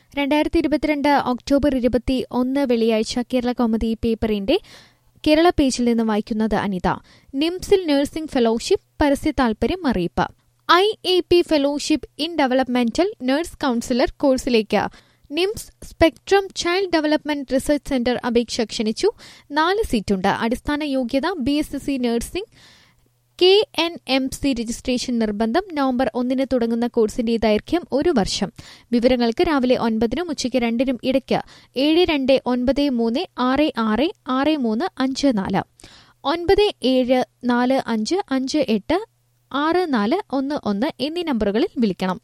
രണ്ടായിരത്തി ഇരുപത്തിരണ്ട് ഒക്ടോബർ ഇരുപത്തി ഒന്ന് വെള്ളിയാഴ്ച കേരള കൗമുദി പേപ്പറിന്റെ കേരള പേജിൽ നിന്ന് വായിക്കുന്നത് അനിത നിംസിൽ നഴ്സിംഗ് ഫെലോഷിപ്പ് പരസ്യ താൽപര്യം അറിയിപ്പ് I A P fellowship in developmental nurse counsellor കോഴ്സിലേക്ക് NIMS spectrum child development research centre അപേക്ഷ ക്ഷണിച്ചു നാല് സീറ്റുണ്ട് അടിസ്ഥാന യോഗ്യത B S C nursing K N M C registration നിർബന്ധം നവംബർ ഒന്നിന് തുടങ്ങുന്ന കോഴ്സിന്റെ ദൈർഘ്യം ഒരു വർഷം വിവരങ്ങൾക്ക് രാവിലെ ഒൻപതിനും ഉച്ചയ്ക്ക് രണ്ടിനും ഇടയ്ക്ക് ഏഴ് രണ്ട് ഒൻപത് മൂന്ന് ആറ് ആറ് ആറ് മൂന്ന് അഞ്ച് നാല് ഒൻപത് ഏഴ് നാല് അഞ്ച് അഞ്ച് എട്ട് ആറ് നാല് ഒന്ന് ഒന്ന് എന്നീ നമ്പറുകളിൽ വിളിക്കണം